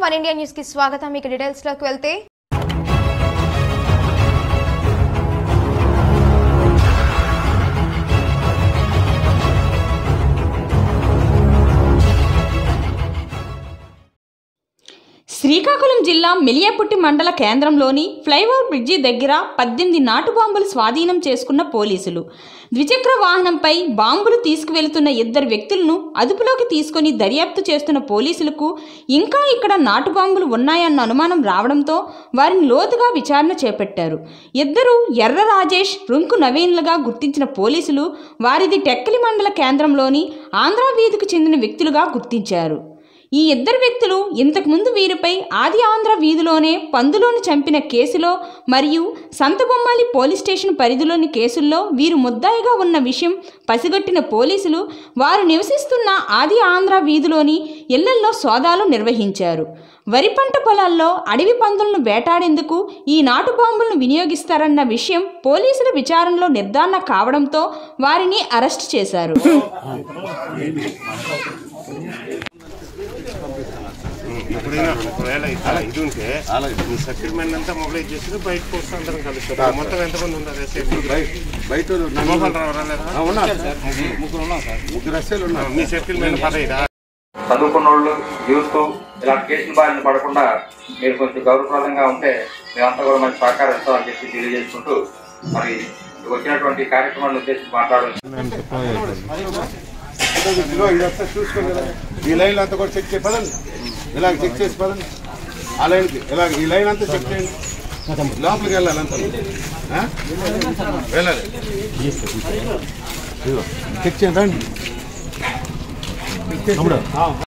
One India news కి స్వాగతం మీకు డీటెయిల్స్ లోకి వెళ్తే శ్రీకాకుళం జిల్లా మెలియాపుట్టి మండల కేంద్రంలోని ఫ్లైఓవర్ బ్రిడ్జి దగ్గర పద్దెనిమిది నాటు బాంబులు స్వాధీనం చేసుకున్న పోలీసులు ద్విచక్ర వాహనంపై బాంబులు తీసుకువెళ్తున్న ఇద్దరు వ్యక్తులను అదుపులోకి తీసుకొని దర్యాప్తు చేస్తున్న పోలీసులకు ఇంకా ఇక్కడ నాటు బాంబులు ఉన్నాయన్న అనుమానం రావడంతో వారిని లోతుగా విచారణ చేపట్టారు ఇద్దరు ఎర్ర రాజేష్ రుంకు నవీన్లుగా గుర్తించిన పోలీసులు వారిది టెక్కలి మండల కేంద్రంలోని ఆంధ్రా వీధికి చెందిన వ్యక్తులుగా గుర్తించారు ఈ ఇద్దరు వ్యక్తులు ఇంతకుముందు వీరిపై ఆది ఆంధ్ర వీధిలోనే పందులోని చంపిన కేసులో మరియు సంతబొమ్మాలి పోలీస్ స్టేషన్ పరిధిలోని కేసుల్లో వీరు ముద్దాయిగా ఉన్న విషయం పసిగట్టిన పోలీసులు వారు నివసిస్తున్న ఆది ఆంధ్ర వీధిలోని ఇళ్లల్లో సోదాలు నిర్వహించారు వరి పంట పొలాల్లో అడవి పందులను వేటాడేందుకు ఈ నాటు బాంబులను వినియోగిస్తారన్న విషయం పోలీసుల విచారణలో నిర్ధారణ కావడంతో వారిని అరెస్ట్ చేశారు ఎప్పుడైనా ఒకవేళ ఇట్లా ఇది ఉంటే మీ సెటిల్మెంట్ అంతా మొబైల్ చేసి బయటకు వస్తే అందరం కలుస్తారు మొత్తం ఎంతమంది ఉన్నారు సెటిల్ బయట మోహన్ రావు రాలేదా ఉన్నారు సార్ ముగ్గురు ఉన్నాం సార్ ముగ్గురు ఎస్ఐలు ఉన్నారు మీ సెటిల్మెంట్ పదైదా చదువుకున్న వాళ్ళు యూత్ ఇలాంటి కేసుల బారిన పడకుండా మీరు కొంచెం గౌరవప్రదంగా ఉంటే మేమంతా కూడా మంచి సహకారం ఇస్తామని చెప్పి తెలియజేసుకుంటూ మరి వచ్చినటువంటి కార్యక్రమాన్ని ఉద్దేశించి మాట్లాడాలి ఇదిగో ఇదంతా చూసుకోండి ఇలా. ఈ లైన్ అంతా కూడా చెక్ చేసి పదండి ఇలా చెక్ చేసి పదండి ఆ లైన్కి ఇలా ఈ లైన్ అంతా చెక్ చేయండి లోపలికి వెళ్ళాలి అంతా ఆ? వెళ్ళాలి ఇదిగో, చెక్ చేయండి రండి చెక్ చేసి-